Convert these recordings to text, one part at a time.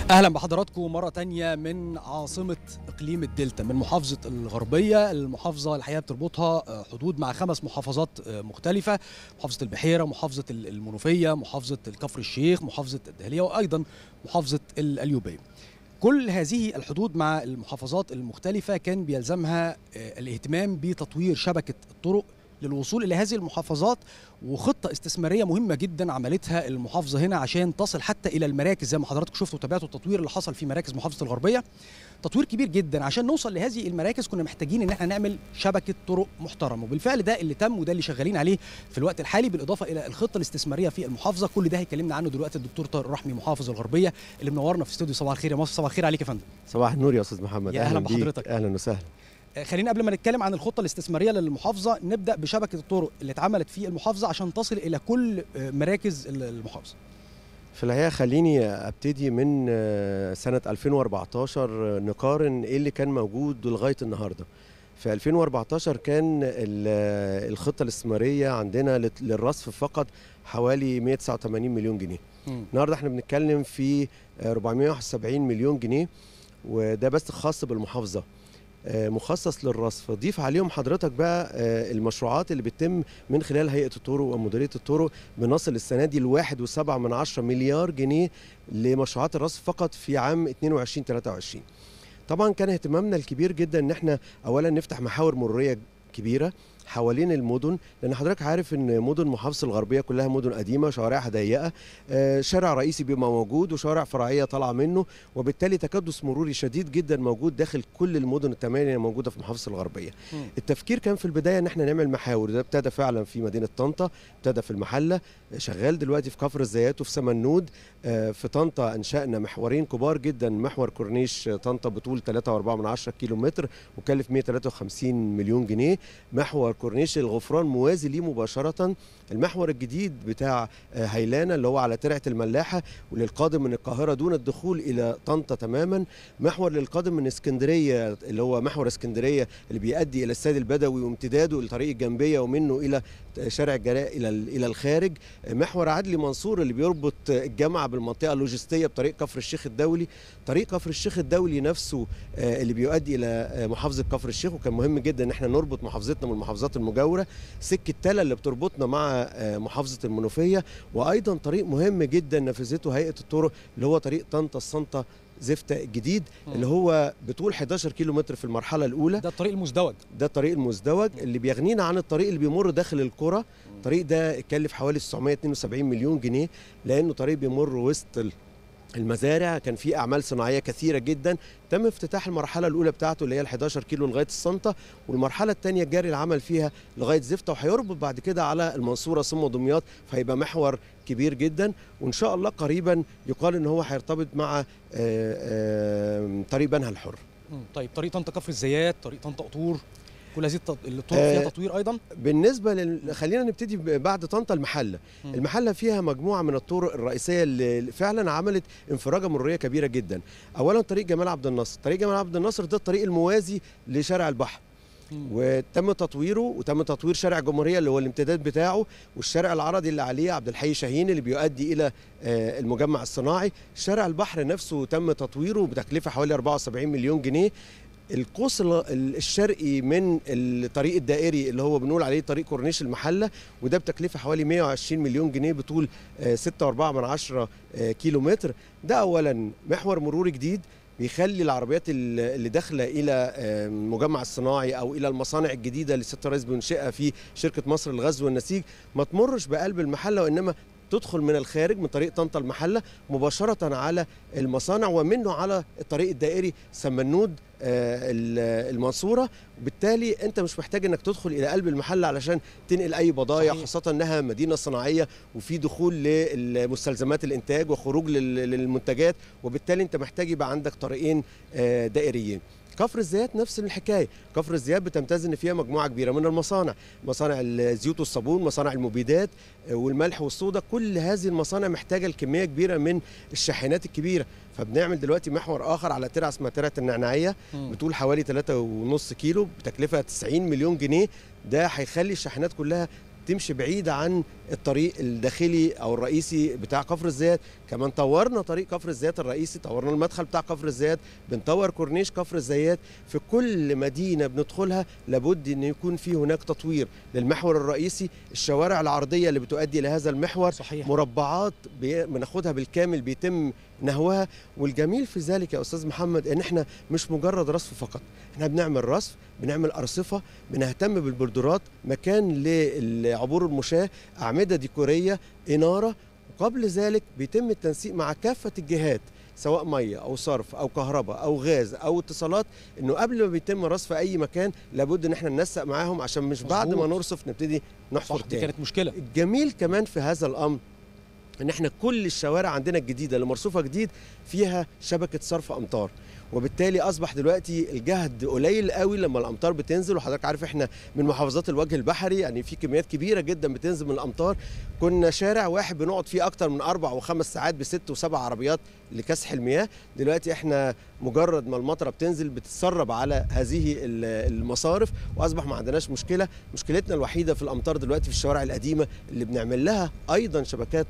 اهلا بحضراتكم مره تانية من عاصمه اقليم الدلتا من محافظه الغربيه المحافظه الحقيقه بتربطها حدود مع خمس محافظات مختلفه محافظه البحيره محافظه المنوفيه محافظه كفر الشيخ محافظه الدهليه وايضا محافظه القليوبيه كل هذه الحدود مع المحافظات المختلفه كان بيلزمها الاهتمام بتطوير شبكه الطرق للوصول الى هذه المحافظات وخطه استثماريه مهمه جدا عملتها المحافظه هنا عشان تصل حتى الى المراكز زي ما حضراتكم شفتوا وتابعتوا التطوير اللي حصل في مراكز محافظه الغربيه تطوير كبير جدا عشان نوصل لهذه المراكز كنا محتاجين ان احنا نعمل شبكه طرق محترمه وبالفعل ده اللي تم وده اللي شغالين عليه في الوقت الحالي بالاضافه الى الخطه الاستثماريه في المحافظه كل ده هيكلمنا عنه دلوقتي الدكتور طارق رحمي محافظ الغربيه اللي منورنا في استوديو صباح الخير يا مصر صباح الخير عليك يا فندم صباح النور يا استاذ محمد يا اهلا بحضرتك اهلا وسهلا خلينا قبل ما نتكلم عن الخطه الاستثماريه للمحافظه نبدا بشبكه الطرق اللي اتعملت في المحافظه عشان تصل الى كل مراكز المحافظه في الحقيقه خليني ابتدي من سنه 2014 نقارن ايه اللي كان موجود لغايه النهارده في 2014 كان الخطه الاستثماريه عندنا للرصف فقط حوالي 189 مليون جنيه النهارده احنا بنتكلم في 471 مليون جنيه وده بس خاص بالمحافظه مخصص للرصف ضيف عليهم حضرتك بقى المشروعات اللي بتتم من خلال هيئه الطرق ومديريه الطرق بنصل السنه دي لواحد وسبعة من عشرة مليار جنيه لمشروعات الرصف فقط في عام 22 23 طبعا كان اهتمامنا الكبير جدا ان احنا اولا نفتح محاور مروريه كبيره حوالين المدن لان حضرتك عارف ان مدن محافظه الغربيه كلها مدن قديمه شوارعها ضيقه شارع رئيسي بيبقى موجود وشوارع فرعيه طالعه منه وبالتالي تكدس مروري شديد جدا موجود داخل كل المدن الثمانيه الموجوده في محافظه الغربيه م. التفكير كان في البدايه ان احنا نعمل محاور ده ابتدى فعلا في مدينه طنطا ابتدى في المحله شغال دلوقتي في كفر الزيات وفي سمنود في طنطا انشانا محورين كبار جدا محور كورنيش طنطا بطول 3.4 كيلو متر وكلف 153 مليون جنيه محور كورنيش الغفران موازي ليه مباشرة المحور الجديد بتاع هيلانا اللي هو على ترعة الملاحة وللقادم من القاهرة دون الدخول إلى طنطا تماما محور للقادم من اسكندرية اللي هو محور اسكندرية اللي بيؤدي إلى الساد البدوي وامتداده لطريق الجنبية ومنه إلى شارع الجلاء إلى إلى الخارج محور عدلي منصور اللي بيربط الجامعة بالمنطقة اللوجستية بطريق كفر الشيخ الدولي طريق كفر الشيخ الدولي نفسه اللي بيؤدي إلى محافظة كفر الشيخ وكان مهم جدا إن احنا نربط محافظتنا بالمحافظات المجاوره سكه تلا اللي بتربطنا مع محافظه المنوفيه وايضا طريق مهم جدا نفذته هيئه الطرق اللي هو طريق طنطا السنطه زفته الجديد م. اللي هو بطول 11 كيلو متر في المرحله الاولى ده الطريق المزدوج ده الطريق المزدوج اللي بيغنينا عن الطريق اللي بيمر داخل القرى الطريق ده اتكلف حوالي 972 مليون جنيه لانه طريق بيمر وسط المزارع كان في اعمال صناعيه كثيره جدا تم افتتاح المرحله الاولى بتاعته اللي هي ال 11 كيلو لغايه السنطه والمرحله الثانيه جاري العمل فيها لغايه زفته وهيربط بعد كده على المنصوره ثم دمياط فهيبقى محور كبير جدا وان شاء الله قريبا يقال ان هو هيرتبط مع آآ آآ طريق بنها الحر طيب طريق طنطا كفر الزيات طريق طنطا قطور كل هذه الطرق فيها تطوير ايضا بالنسبه لل... خلينا نبتدي بعد طنطا المحله م. المحله فيها مجموعه من الطرق الرئيسيه اللي فعلا عملت انفراجه مروريه كبيره جدا اولا طريق جمال عبد الناصر طريق جمال عبد الناصر ده الطريق الموازي لشارع البحر وتم تطويره وتم تطوير شارع الجمهوريه اللي هو الامتداد بتاعه والشارع العرضي اللي عليه عبد الحي شاهين اللي بيؤدي الى المجمع الصناعي شارع البحر نفسه تم تطويره بتكلفه حوالي 74 مليون جنيه القوس الشرقي من الطريق الدائري اللي هو بنقول عليه طريق كورنيش المحله وده بتكلفه حوالي 120 مليون جنيه بطول 6.4 من عشرة كيلو متر ده اولا محور مروري جديد بيخلي العربيات اللي داخله الى المجمع الصناعي او الى المصانع الجديده اللي السيد الرئيس بينشئها في شركه مصر للغزل والنسيج ما تمرش بقلب المحله وانما تدخل من الخارج من طريق طنطا المحله مباشره على المصانع ومنه على الطريق الدائري سمنود المنصوره وبالتالي انت مش محتاج انك تدخل الى قلب المحل علشان تنقل اي بضايع صحيح. خاصه انها مدينه صناعيه وفي دخول لمستلزمات الانتاج وخروج للمنتجات وبالتالي انت محتاج يبقى عندك طريقين دائريين كفر الزيات نفس الحكايه كفر الزيات بتمتاز ان فيها مجموعه كبيره من المصانع مصانع الزيوت والصابون مصانع المبيدات والملح والصودا كل هذه المصانع محتاجه الكميه كبيره من الشاحنات الكبيره فبنعمل دلوقتي محور اخر على ترعه اسمها ترعه النعناعيه بطول حوالي 3.5 كيلو بتكلفه 90 مليون جنيه ده هيخلي الشاحنات كلها تمشي بعيدة عن الطريق الداخلي او الرئيسي بتاع كفر الزيات كمان طورنا طريق كفر الزيات الرئيسي طورنا المدخل بتاع كفر الزيات بنطور كورنيش كفر الزيات في كل مدينه بندخلها لابد ان يكون في هناك تطوير للمحور الرئيسي الشوارع العرضيه اللي بتؤدي لهذا المحور صحيح مربعات بي- بناخدها بالكامل بيتم نهوها والجميل في ذلك يا استاذ محمد ان احنا مش مجرد رصف فقط احنا بنعمل رصف بنعمل ارصفه بنهتم بالبردورات مكان لعبور المشاه اعمده ديكوريه اناره وقبل ذلك بيتم التنسيق مع كافه الجهات سواء ميه او صرف او كهرباء او غاز او اتصالات انه قبل ما بيتم رصف اي مكان لابد ان احنا ننسق معاهم عشان مش بعد ما مظبوط. نرصف نبتدي نحفر صح دي تاني كانت مشكله الجميل كمان في هذا الامر ان احنا كل الشوارع عندنا الجديده اللي مرصوفه جديد فيها شبكه صرف امطار وبالتالي اصبح دلوقتي الجهد قليل قوي لما الامطار بتنزل وحضرتك عارف احنا من محافظات الوجه البحري يعني في كميات كبيره جدا بتنزل من الامطار كنا شارع واحد بنقعد فيه اكتر من اربع وخمس ساعات بست وسبع عربيات لكسح المياه دلوقتي احنا مجرد ما المطره بتنزل بتتسرب على هذه ال- المصارف واصبح ما عندناش مشكله مشكلتنا الوحيده في الامطار دلوقتي في الشوارع القديمه اللي بنعمل لها ايضا شبكات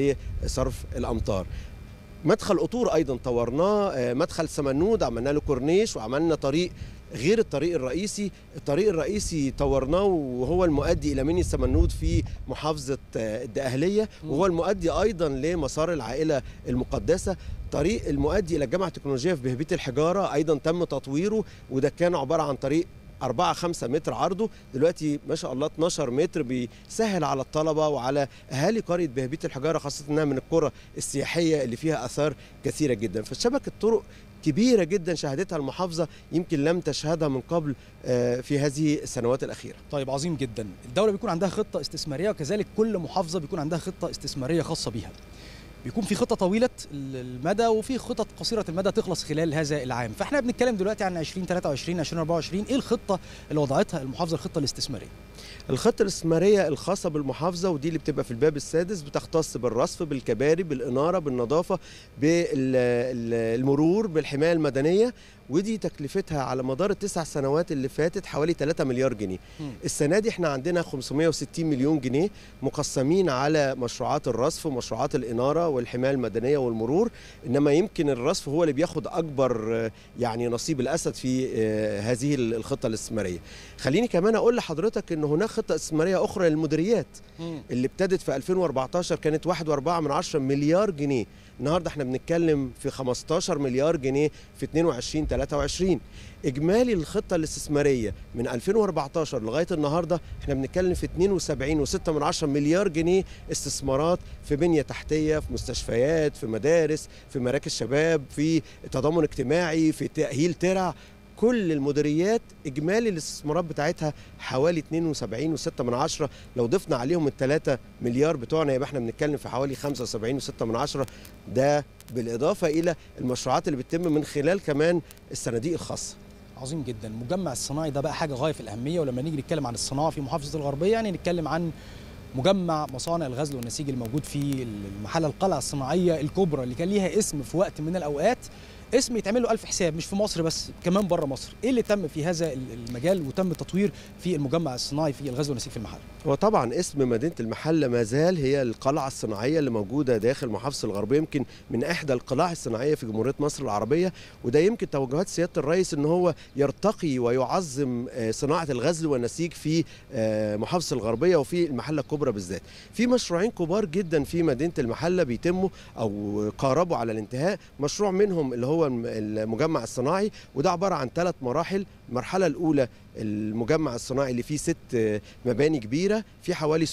لصرف الامطار مدخل قطور ايضا طورناه آه، مدخل سمنود عملنا له كورنيش وعملنا طريق غير الطريق الرئيسي الطريق الرئيسي طورناه وهو المؤدي الى مني السمنود في محافظه آه، الدقهليه مم. وهو المؤدي ايضا لمسار العائله المقدسه طريق المؤدي الى الجامعه التكنولوجيه في بهبيت الحجاره ايضا تم تطويره وده كان عباره عن طريق 4 5 متر عرضه دلوقتي ما شاء الله 12 متر بيسهل على الطلبه وعلى اهالي قريه بهبيت الحجاره خاصه انها من القرى السياحيه اللي فيها اثار كثيره جدا فشبكه طرق كبيره جدا شهدتها المحافظه يمكن لم تشهدها من قبل آه، في هذه السنوات الاخيره طيب عظيم جدا الدوله بيكون عندها خطه استثماريه وكذلك كل محافظه بيكون عندها خطه استثماريه خاصه بيها بيكون في خطه طويله المدى وفي خطط قصيره المدى تخلص خلال هذا العام فاحنا بنتكلم دلوقتي عن 2023 2024 ايه الخطه اللي وضعتها المحافظه الخطه الاستثماريه الخطة الاستثمارية الخاصة بالمحافظة ودي اللي بتبقى في الباب السادس بتختص بالرصف بالكباري بالإنارة بالنظافة بالمرور بالحماية المدنية ودي تكلفتها على مدار التسع سنوات اللي فاتت حوالي 3 مليار جنيه مم. السنة دي احنا عندنا 560 مليون جنيه مقسمين على مشروعات الرصف ومشروعات الإنارة والحماية المدنية والمرور إنما يمكن الرصف هو اللي بياخد أكبر آه، يعني نصيب الأسد في آه، هذه الخطة الاستثمارية خليني كمان أقول لحضرتك إن هناك خطة استثمارية أخرى للمديريات اللي ابتدت في 2014 كانت 1.4 من عشرة مليار جنيه النهارده احنا بنتكلم في 15 مليار جنيه في 22 23 اجمالي الخطه الاستثماريه من 2014 لغايه النهارده احنا بنتكلم في 72 و6 من عشرة مليار جنيه استثمارات في بنيه تحتيه في مستشفيات في مدارس في مراكز شباب في تضامن اجتماعي في تاهيل ترع كل المديريات اجمالي الاستثمارات بتاعتها حوالي 72 و6 من عشرة لو ضفنا عليهم الثلاثة مليار بتوعنا يبقى احنا بنتكلم في حوالي 75 و6 من عشرة ده بالإضافة إلى المشروعات اللي بتتم من خلال كمان الصناديق الخاصة عظيم جدا المجمع الصناعي ده بقى حاجه غايه في الاهميه ولما نيجي نتكلم عن الصناعه في محافظه الغربيه يعني نتكلم عن مجمع مصانع الغزل والنسيج الموجود في المحله القلعه الصناعيه الكبرى اللي كان ليها اسم في وقت من الاوقات اسم يتعمل له ألف حساب مش في مصر بس كمان بره مصر ايه اللي تم في هذا المجال وتم التطوير في المجمع الصناعي في الغزل والنسيج في المحل وطبعا اسم مدينة المحلة ما زال هي القلعة الصناعية اللي موجودة داخل محافظة الغربية يمكن من إحدى القلاع الصناعية في جمهورية مصر العربية وده يمكن توجهات سيادة الرئيس إن هو يرتقي ويعظم آه، صناعة الغزل والنسيج في آه، محافظة الغربية وفي المحلة الكبرى بالذات في مشروعين كبار جدا في مدينة المحلة بيتموا أو قاربوا على الانتهاء مشروع منهم اللي هو الم- المجمع الصناعي وده عبارة عن ثلاث مراحل المرحلة الأولى المجمع الصناعي اللي فيه ست آه، مباني كبيرة في حوالي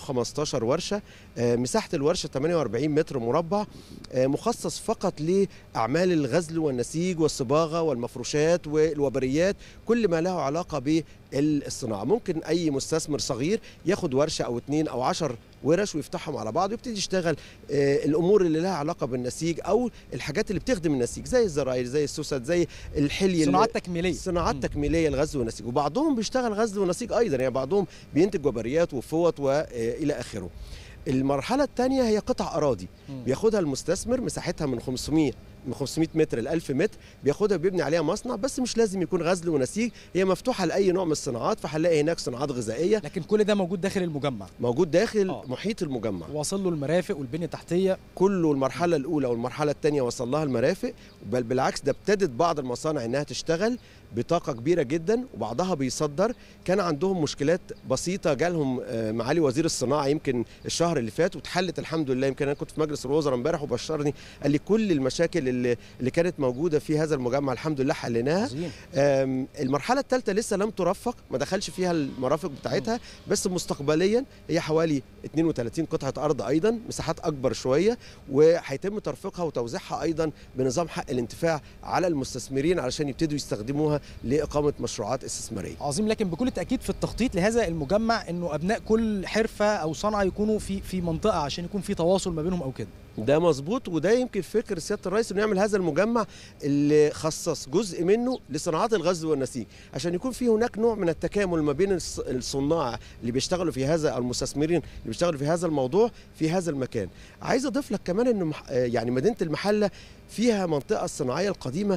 615 ورشة آه، مساحة الورشة 48 متر مربع آه، مخصص فقط لأعمال الغزل والنسيج والصباغة والمفروشات والوبريات كل ما له علاقة بالصناعة ممكن أي مستثمر صغير ياخد ورشة أو اتنين أو عشر ورش ويفتحهم على بعض ويبتدي يشتغل آه، الامور اللي لها علاقه بالنسيج او الحاجات اللي بتخدم النسيج زي الزراير زي السوسد زي الحلي اللي- صناعات تكميليه صناعات مم. تكميليه الغزل والنسيج وبعضهم بيشتغل غزل ونسيج ايضا يعني بعضهم بينتج وبريات وفوط والى اخره المرحله الثانيه هي قطع اراضي مم. بياخدها المستثمر مساحتها من 500 من 500 متر ل 1000 متر بياخدها وبيبني عليها مصنع بس مش لازم يكون غزل ونسيج هي مفتوحه لاي نوع من الصناعات فهنلاقي هناك صناعات غذائيه لكن كل ده موجود داخل المجمع موجود داخل آه. محيط المجمع واصل له المرافق والبنيه التحتيه كله المرحله الاولى والمرحله الثانيه وصل لها المرافق بل بالعكس ده ابتدت بعض المصانع انها تشتغل بطاقه كبيره جدا وبعضها بيصدر كان عندهم مشكلات بسيطه جالهم آه، معالي وزير الصناعه يمكن الشهر اللي فات واتحلت الحمد لله يمكن انا كنت في مجلس الوزراء امبارح وبشرني قال لي كل المشاكل اللي اللي كانت موجوده في هذا المجمع الحمد لله حليناها عظيم آم، المرحلة الثالثة لسه لم ترفق ما دخلش فيها المرافق بتاعتها بس مستقبليا هي حوالي 32 قطعة أرض أيضا مساحات أكبر شوية وهيتم ترفيقها وتوزيعها أيضا بنظام حق الانتفاع على المستثمرين علشان يبتدوا يستخدموها لإقامة مشروعات استثمارية عظيم لكن بكل تاكيد في التخطيط لهذا المجمع انه ابناء كل حرفه او صنعه يكونوا في في منطقه عشان يكون في تواصل ما بينهم او كده ده مظبوط وده يمكن فكر سياده الرئيس انه يعمل هذا المجمع اللي خصص جزء منه لصناعات الغزل والنسيج عشان يكون في هناك نوع من التكامل ما بين الص- الصناع اللي بيشتغلوا في هذا المستثمرين اللي بيشتغلوا في هذا الموضوع في هذا المكان عايز اضيف لك كمان ان مح... آه يعني مدينه المحله فيها منطقه الصناعيه القديمه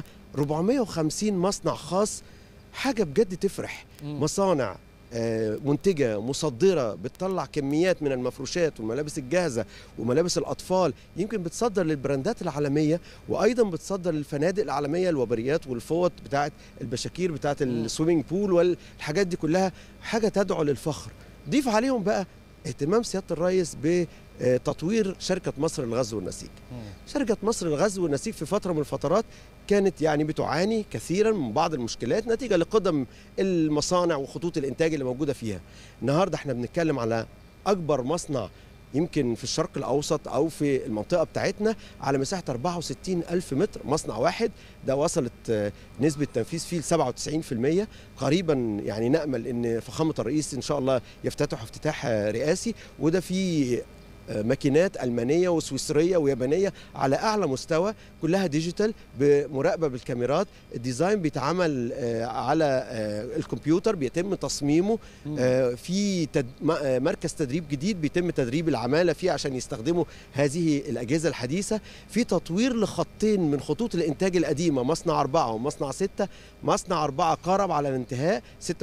450 مصنع خاص حاجه بجد تفرح مصانع آه، منتجة مصدرة بتطلع كميات من المفروشات والملابس الجاهزة وملابس الأطفال يمكن بتصدر للبراندات العالمية وأيضا بتصدر للفنادق العالمية الوبريات والفوط بتاعت البشاكير بتاعت السويمنج بول والحاجات دي كلها حاجة تدعو للفخر ضيف عليهم بقى اهتمام سيادة الرئيس بتطوير شركة مصر للغزو والنسيج شركة مصر للغزو والنسيج في فترة من الفترات كانت يعني بتعاني كثيرا من بعض المشكلات نتيجة لقدم المصانع وخطوط الإنتاج اللي موجودة فيها النهاردة احنا بنتكلم على أكبر مصنع يمكن في الشرق الأوسط أو في المنطقة بتاعتنا على مساحة 64 ألف متر مصنع واحد ده وصلت آه، نسبة التنفيذ فيه ل 97% قريبا يعني نأمل أن فخامة الرئيس إن شاء الله يفتتح افتتاح آه، رئاسي وده فيه آه، ماكينات ألمانية وسويسرية ويابانية على أعلى مستوى كلها ديجيتال بمراقبة بالكاميرات الديزاين بيتعمل آه، على آه، الكمبيوتر بيتم تصميمه آه، في تد... م- آه، مركز تدريب جديد بيتم تدريب العمالة فيه عشان يستخدموا هذه الأجهزة الحديثة في تطوير لخطين من خطوط الإنتاج القديمة مصنع أربعة ومصنع ستة مصنع أربعة قرب على الانتهاء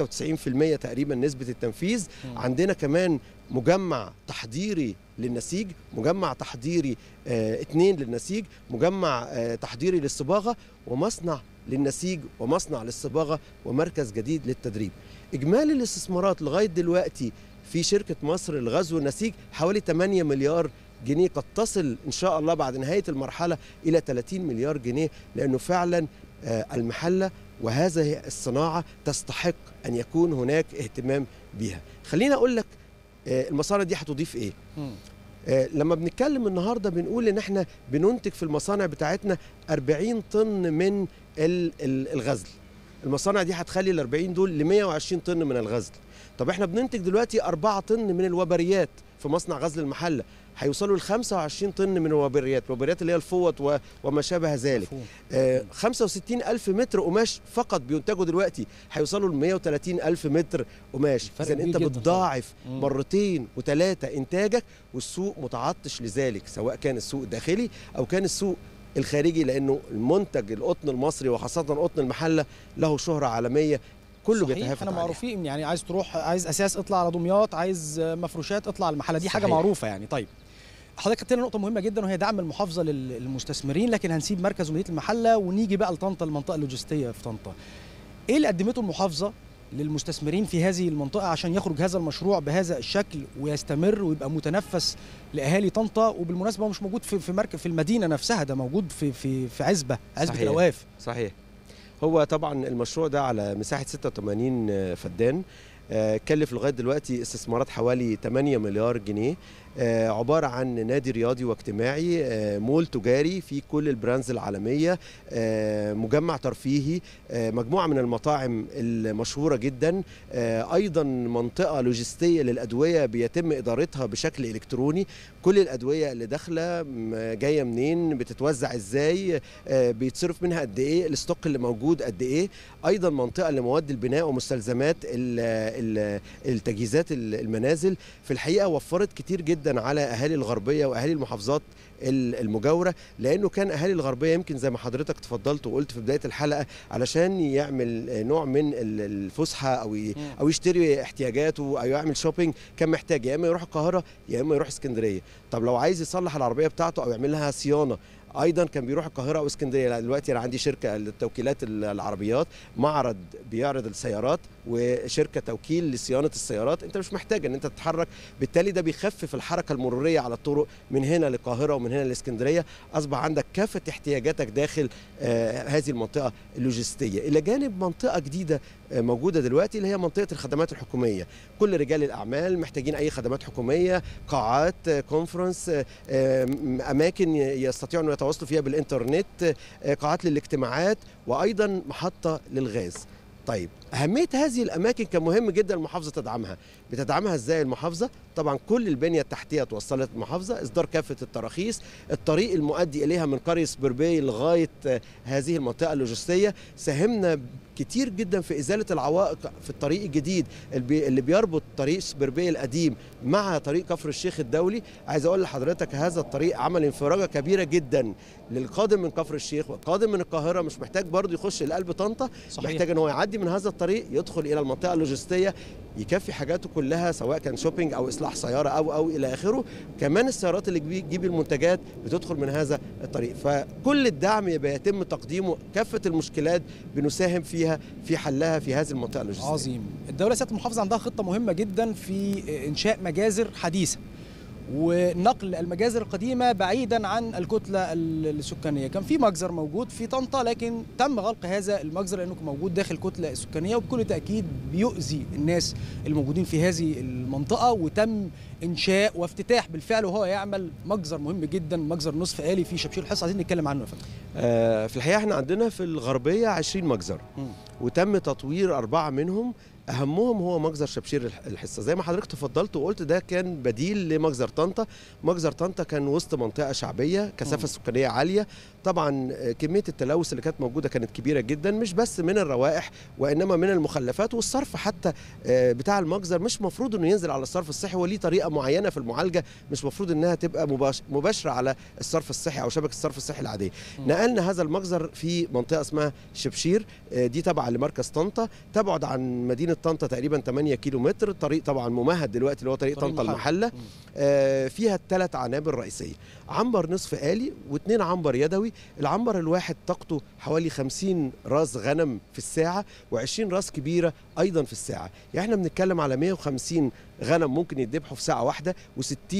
96% تقريبا نسبة التنفيذ مم. عندنا كمان مجمع تحضيري للنسيج مجمع تحضيري آه اتنين للنسيج مجمع آه تحضيري للصباغة ومصنع للنسيج ومصنع للصباغة ومركز جديد للتدريب إجمالي الاستثمارات لغاية دلوقتي في شركة مصر للغزو والنسيج حوالي 8 مليار جنيه قد تصل إن شاء الله بعد نهاية المرحلة إلى 30 مليار جنيه لأنه فعلا آه المحلة وهذه الصناعة تستحق أن يكون هناك اهتمام بها خليني أقول لك آه، المصانع دي هتضيف ايه مم. آه، لما بنتكلم النهارده بنقول ان احنا بننتج في المصانع بتاعتنا 40 طن من ال- ال- الغزل المصانع دي هتخلي ال 40 دول ل 120 طن من الغزل طب احنا بننتج دلوقتي 4 طن من الوبريات في مصنع غزل المحله هيوصلوا ل 25 طن من الوبريات الوبريات اللي هي الفوط و- وما شابه ذلك مفهوم. آه، 65 ألف متر قماش فقط بينتجوا دلوقتي هيوصلوا ل 130 ألف متر قماش فرق إذا كبير أنت جداً بتضاعف مم. مرتين وثلاثة إنتاجك والسوق متعطش لذلك سواء كان السوق الداخلي أو كان السوق الخارجي لأنه المنتج القطن المصري وخاصة قطن المحلة له شهرة عالمية كله صحيح بيتهافت احنا عليها. معروفين يعني عايز تروح عايز اساس اطلع على دمياط عايز مفروشات اطلع على المحله دي حاجه صحيح. معروفه يعني طيب حضرتك قلت لنا نقطه مهمه جدا وهي دعم المحافظه لل- للمستثمرين لكن هنسيب مركز ومدينه المحله ونيجي بقى لطنطا المنطقه اللوجستيه في طنطا ايه اللي قدمته المحافظه للمستثمرين في هذه المنطقه عشان يخرج هذا المشروع بهذا الشكل ويستمر ويبقى متنفس لاهالي طنطا وبالمناسبه هو مش موجود في في مركز في المدينه نفسها ده موجود في في في عزبه عزبه صحيح. الاواف صحيح هو طبعا المشروع ده على مساحة 86 فدان آه، كلف لغاية دلوقتي استثمارات حوالي 8 مليار جنيه آه، عبارة عن نادي رياضي واجتماعي آه، مول تجاري فيه كل البراندز العالمية آه، مجمع ترفيهي آه، مجموعة من المطاعم المشهورة جدا آه، أيضا منطقة لوجستية للأدوية بيتم إدارتها بشكل إلكتروني كل الأدوية اللي داخلة م- جاية منين بتتوزع إزاي آه، بيتصرف منها قد إيه الستوك اللي موجود قد إيه أيضا منطقة لمواد البناء ومستلزمات ال- ال- التجهيزات ال- المنازل في الحقيقة وفرت كتير جدا جدا على اهالي الغربيه واهالي المحافظات ال- المجاوره لانه كان اهالي الغربيه يمكن زي ما حضرتك تفضلت وقلت في بدايه الحلقه علشان يعمل آه، نوع من ال- الفسحه او ي- مم. او يشتري احتياجاته او يعمل شوبينج كان محتاج يا اما يروح القاهره يا اما يروح اسكندريه طب لو عايز يصلح العربيه بتاعته او يعمل لها صيانه ايضا كان بيروح القاهره او اسكندريه لا، دلوقتي انا عندي شركه للتوكيلات ال- العربيات معرض بيعرض السيارات وشركه توكيل لصيانه السيارات انت مش محتاج ان انت تتحرك بالتالي ده بيخفف الحركه المروريه على الطرق من هنا للقاهره ومن هنا لاسكندريه اصبح عندك كافه احتياجاتك داخل آه هذه المنطقه اللوجستيه الى جانب منطقه جديده آه موجوده دلوقتي اللي هي منطقه الخدمات الحكوميه كل رجال الاعمال محتاجين اي خدمات حكوميه قاعات آه، كونفرنس آه، آه، م- اماكن ي- يستطيعوا ان يتواصلوا فيها بالانترنت آه، قاعات للاجتماعات وايضا محطه للغاز طيب أهمية هذه الأماكن كان مهم جدا المحافظة تدعمها بتدعمها إزاي المحافظة؟ طبعا كل البنية التحتية توصلت المحافظة إصدار كافة التراخيص الطريق المؤدي إليها من قرية سبربي لغاية آه، هذه المنطقة اللوجستية ساهمنا كتير جدا في إزالة العوائق في الطريق الجديد اللي بي- اللي بيربط طريق سبربي القديم مع طريق كفر الشيخ الدولي عايز أقول لحضرتك هذا الطريق عمل انفراجة كبيرة جدا للقادم من كفر الشيخ والقادم من القاهرة مش محتاج برضه يخش لقلب طنطا صحيح محتاج ان هو يعدي من هذا الطريق يدخل الى المنطقه اللوجستيه يكفي حاجاته كلها سواء كان شوبينج او اصلاح سياره او او الى اخره كمان السيارات اللي بتجيب المنتجات بتدخل من هذا الطريق فكل الدعم يبقى يتم تقديمه كافه المشكلات بنساهم فيها في حلها في هذه المنطقه اللوجستيه عظيم الدولة سيادة المحافظة عندها خطة مهمة جدا في إنشاء مجازر حديثة ونقل المجازر القديمة بعيدا عن الكتلة ال- السكانية كان في مجزر موجود في طنطا لكن تم غلق هذا المجزر لأنه كان موجود داخل الكتلة السكانية وبكل تأكيد بيؤذي الناس الموجودين في هذه المنطقة وتم إنشاء وافتتاح بالفعل وهو يعمل مجزر مهم جدا مجزر نصف آلي في شبشير الحصة عايزين نتكلم عنه يا فندم آه في الحقيقه احنا عندنا في الغربيه 20 مجزر مم. وتم تطوير أربعة منهم أهمهم هو مجزر شبشير الح- الحصة زي ما حضرتك تفضلت وقلت ده كان بديل لمجزر طنطا مجزر طنطا كان وسط منطقة شعبية مم. كثافة سكانية عالية طبعا آه، كمية التلوث اللي كانت موجودة كانت كبيرة جدا مش بس من الروائح وإنما من المخلفات والصرف حتى آه، بتاع المجزر مش مفروض إنه ينزل على الصرف الصحي وليه طريقة معينة في المعالجة مش مفروض إنها تبقى مباش- مباشرة على الصرف الصحي أو شبكة الصرف الصحي العادية مم. نقلنا هذا المجزر في منطقة اسمها شبشير آه، دي تابعة لمركز طنطا تبعد عن مدينة طنطا تقريبا 8 كيلو متر الطريق طبعا ممهد دلوقتي اللي هو طريق طريق طنطا المحلة. المحلة آه، فيها الثلاث عنابر رئيسية عنبر نصف آلي واثنين عنبر يدوي العنبر الواحد طاقته حوالي 50 راس غنم في الساعة و20 راس كبيرة أيضا في الساعة يعني احنا بنتكلم على 150 غنم ممكن يذبحوا في ساعة واحدة و60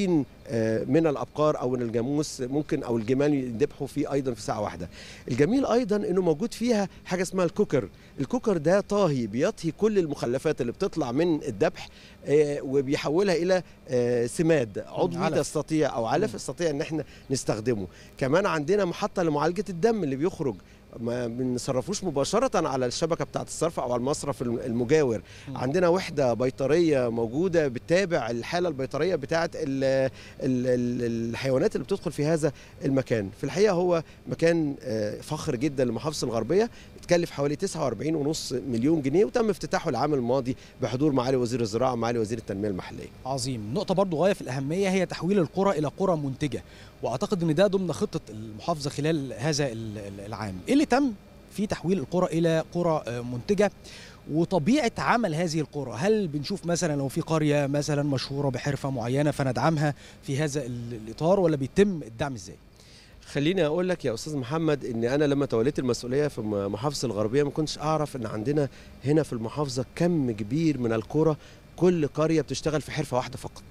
من الأبقار أو من الجاموس ممكن أو الجمال يذبحوا فيه أيضا في ساعة واحدة الجميل أيضا أنه موجود فيها حاجة اسمها الكوكر الكوكر ده طاهي بيطهي كل المخلفات اللي بتطلع من الذبح آه، وبيحولها الى آه، سماد عضوي علف. تستطيع او علف مم. يستطيع ان احنا نستخدمه كمان عندنا محطه لمعالجه الدم اللي بيخرج ما بنصرفوش مباشرة على الشبكة بتاعة الصرف أو على المصرف الم- المجاور مم. عندنا وحدة بيطرية موجودة بتتابع الحالة البيطرية بتاعة ال ال ال الحيوانات اللي بتدخل في هذا المكان في الحقيقة هو مكان آه، فخر جدا لمحافظة الغربية تكلف حوالي 49.5 مليون جنيه وتم افتتاحه العام الماضي بحضور معالي وزير الزراعة ومعالي وزير التنمية المحلية عظيم نقطة برضو غاية في الأهمية هي تحويل القرى إلى قرى منتجة وأعتقد أن ده ضمن خطة المحافظة خلال هذا ال- ال- العام إيه اللي تم في تحويل القرى إلى قرى آه، منتجة وطبيعة عمل هذه القرى هل بنشوف مثلا لو في قرية مثلا مشهورة بحرفة معينة فندعمها في هذا ال- الإطار ولا بيتم الدعم إزاي؟ خليني اقول لك يا استاذ محمد ان انا لما توليت المسؤوليه في م- محافظه الغربيه ما كنتش اعرف ان عندنا هنا في المحافظه كم كبير من القرى كل قريه بتشتغل في حرفه واحده فقط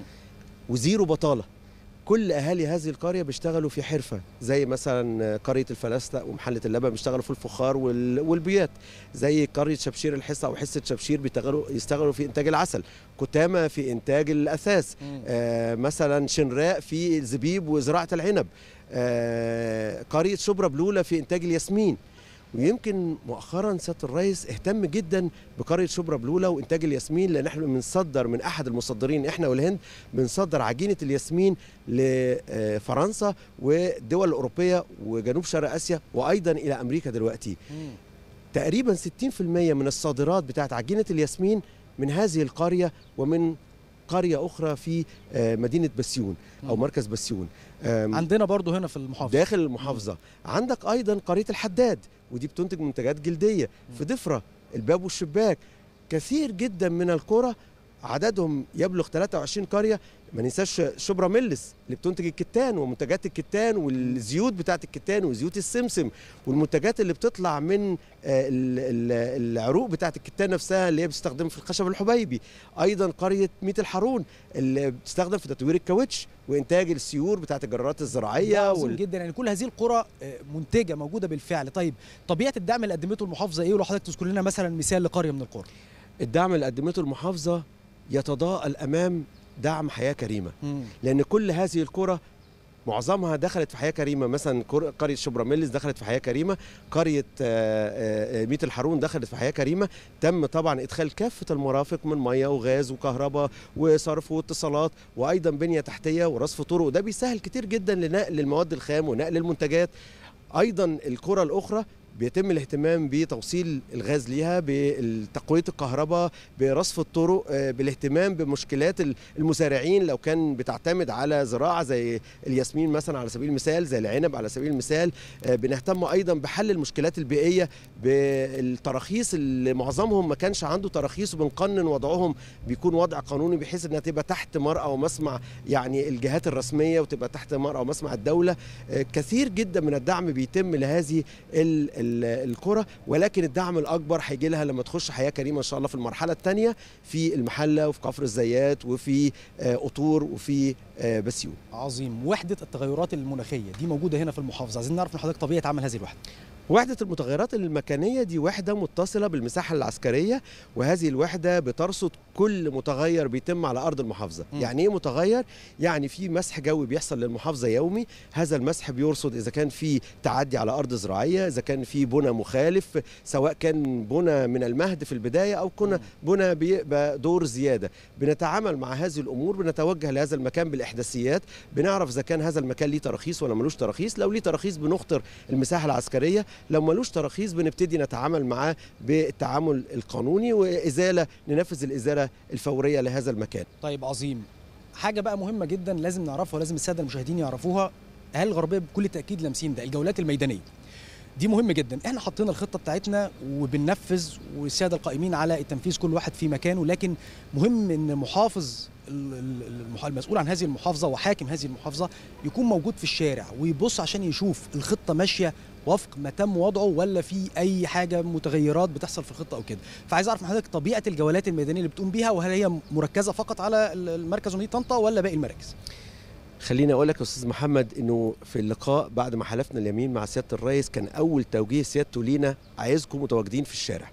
وزيرو بطاله كل اهالي هذه القريه بيشتغلوا في حرفه زي مثلا قريه الفلاسطه ومحله اللبن بيشتغلوا في الفخار وال- والبيات زي قريه شبشير الحصه او حصه شبشير بيشتغلوا يشتغلوا في انتاج العسل كتامه في انتاج الاثاث آه، مثلا شنراء في الزبيب وزراعه العنب آه، قريه شبرا بلوله في انتاج الياسمين ويمكن مؤخرا سياده الرئيس اهتم جدا بقريه شبرا بلوله وانتاج الياسمين لان احنا بنصدر من احد المصدرين احنا والهند بنصدر عجينه الياسمين لفرنسا والدول الاوروبيه وجنوب شرق اسيا وايضا الى امريكا دلوقتي تقريبا 60% من الصادرات بتاعت عجينه الياسمين من هذه القريه ومن قريه اخرى في آه، مدينه بسيون او مم. مركز بسيون آم، عندنا برضو هنا في المحافظه داخل المحافظه عندك ايضا قريه الحداد ودي بتنتج منتجات جلديه في ضفره الباب والشباك كثير جدا من القرى عددهم يبلغ 23 قريه ما ننساش شبرا ميلس اللي بتنتج الكتان ومنتجات الكتان والزيوت بتاعت الكتان وزيوت السمسم والمنتجات اللي بتطلع من آه، ال- ال- العروق بتاعت الكتان نفسها اللي هي بتستخدم في الخشب الحبيبي ايضا قريه ميت الحارون اللي بتستخدم في تطوير الكاوتش وانتاج السيور بتاعت الجرارات ده الزراعيه عظيم وال... جدا يعني كل هذه القرى آه، منتجه موجوده بالفعل طيب طبيعه الدعم اللي قدمته المحافظه ايه ولو حضرتك تذكر لنا مثلا مثال لقريه من القرى الدعم اللي قدمته المحافظه يتضاءل امام دعم حياه كريمه لان كل هذه القرى معظمها دخلت في حياه كريمه مثلا كر- قريه شبراميلس دخلت في حياه كريمه قريه آه، آه، ميت الحارون دخلت في حياه كريمه تم طبعا ادخال كافه المرافق من ميه وغاز وكهرباء وصرف واتصالات وايضا بنيه تحتيه ورصف طرق ده بيسهل كتير جدا لنقل المواد الخام ونقل المنتجات ايضا القرى الاخرى بيتم الاهتمام بتوصيل الغاز ليها بتقويه الكهرباء برصف الطرق آه، بالاهتمام بمشكلات ال- المزارعين لو كان بتعتمد على زراعه زي الياسمين مثلا على سبيل المثال زي العنب على سبيل المثال آه، بنهتم ايضا بحل المشكلات البيئيه بالتراخيص اللي معظمهم ما كانش عنده تراخيص وبنقنن وضعهم بيكون وضع قانوني بحيث انها تبقى تحت مرأى ومسمع يعني الجهات الرسميه وتبقى تحت مرأى ومسمع الدوله آه، كثير جدا من الدعم بيتم لهذه ال- ال- القرى ولكن الدعم الاكبر هيجي لها لما تخش حياه كريمه ان شاء الله في المرحله الثانيه في المحله وفي كفر الزيات وفي آه، قطور وفي آه، بسيون عظيم وحده التغيرات المناخيه دي موجوده هنا في المحافظه عايزين نعرف من حضرتك طبيعه عمل هذه الوحده وحدة المتغيرات المكانية دي وحدة متصلة بالمساحة العسكرية وهذه الوحدة بترصد كل متغير بيتم على أرض المحافظة مم. يعني إيه متغير؟ يعني في مسح جوي بيحصل للمحافظة يومي هذا المسح بيرصد إذا كان في تعدي على أرض زراعية إذا كان في بنى مخالف سواء كان بنى من المهد في البداية أو كنا بنى بيبقى دور زيادة بنتعامل مع هذه الأمور بنتوجه لهذا المكان بالإحداثيات بنعرف إذا كان هذا المكان ليه تراخيص ولا ملوش تراخيص لو ليه تراخيص بنخطر المساحة العسكرية لو ملوش تراخيص بنبتدي نتعامل معاه بالتعامل القانوني وإزالة ننفذ الإزالة الفورية لهذا المكان طيب عظيم حاجه بقى مهمه جدا لازم نعرفها ولازم الساده المشاهدين يعرفوها اهل الغربيه بكل تاكيد لامسين ده الجولات الميدانيه دي مهمه جدا احنا حطينا الخطه بتاعتنا وبننفذ والساده القائمين على التنفيذ كل واحد في مكانه لكن مهم ان محافظ ال- ال- المح- المسؤول عن هذه المحافظه وحاكم هذه المحافظه يكون موجود في الشارع ويبص عشان يشوف الخطه ماشيه وفق ما تم وضعه ولا في اي حاجه متغيرات بتحصل في الخطه او كده فعايز اعرف من حضرتك طبيعه الجولات الميدانيه اللي بتقوم بيها وهل هي مركزه فقط على ال- المركز ومدينه طنطا ولا باقي المراكز خليني أقول لك يا أستاذ محمد إنه في اللقاء بعد ما حلفنا اليمين مع سيادة الرئيس كان أول توجيه سيادته لينا عايزكم متواجدين في الشارع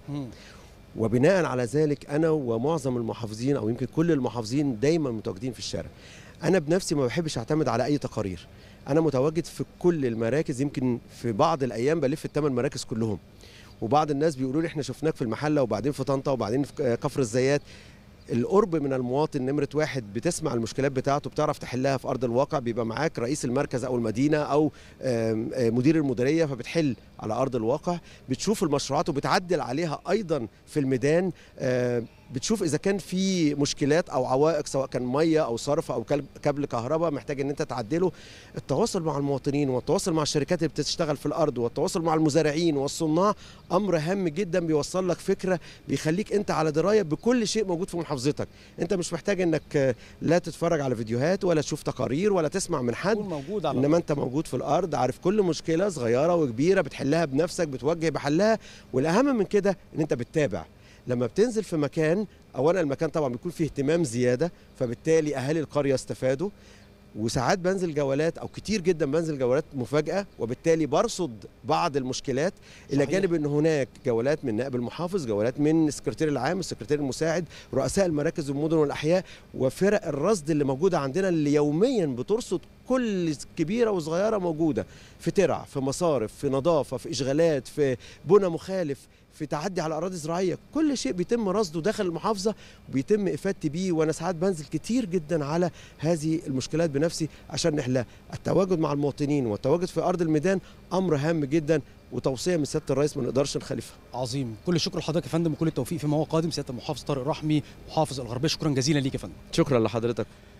وبناء على ذلك انا ومعظم المحافظين او يمكن كل المحافظين دايما متواجدين في الشارع انا بنفسي ما بحبش اعتمد على اي تقارير انا متواجد في كل المراكز يمكن في بعض الايام بلف الثمان مراكز كلهم وبعض الناس بيقولوا لي احنا شفناك في المحله وبعدين في طنطا وبعدين في كفر الزيات القرب من المواطن نمرة واحد بتسمع المشكلات بتاعته بتعرف تحلها في أرض الواقع بيبقى معاك رئيس المركز أو المدينة أو آم، آم، مدير المديرية فبتحل على أرض الواقع بتشوف المشروعات وبتعدل عليها أيضا في الميدان آم، بتشوف اذا كان في مشكلات او عوائق سواء كان ميه او صرف او كل- كابل كهرباء محتاج ان انت تعدله التواصل مع المواطنين والتواصل مع الشركات اللي بتشتغل في الارض والتواصل مع المزارعين والصناع امر هام جدا بيوصل لك فكره بيخليك انت على درايه بكل شيء موجود في محافظتك انت مش محتاج انك آه، لا تتفرج على فيديوهات ولا تشوف تقارير ولا تسمع من حد تكون موجود على انما انت موجود في الارض عارف كل مشكله صغيره وكبيره بتحلها بنفسك بتوجه بحلها والاهم من كده ان انت بتتابع لما بتنزل في مكان اولا المكان طبعا بيكون فيه اهتمام زياده فبالتالي اهالي القريه استفادوا وساعات بنزل جولات او كتير جدا بنزل جولات مفاجاه وبالتالي برصد بعض المشكلات الى صحيح. جانب ان هناك جولات من نائب المحافظ جولات من السكرتير العام السكرتير المساعد رؤساء المراكز والمدن والاحياء وفرق الرصد اللي موجوده عندنا اللي يوميا بترصد كل كبيره وصغيره موجوده في ترع في مصارف في نظافه في اشغالات في بنى مخالف في في تعدي على اراضي زراعيه كل شيء بيتم رصده داخل المحافظه وبيتم افادتي بيه وانا ساعات بنزل كتير جدا على هذه المشكلات بنفسي عشان نحلها التواجد مع المواطنين والتواجد في ارض الميدان امر هام جدا وتوصيه من سياده الرئيس ما نقدرش نخالفها عظيم كل الشكر لحضرتك يا فندم وكل التوفيق فيما هو قادم سياده المحافظ طارق رحمي محافظ الغربيه شكرا جزيلا ليك يا فندم شكرا لحضرتك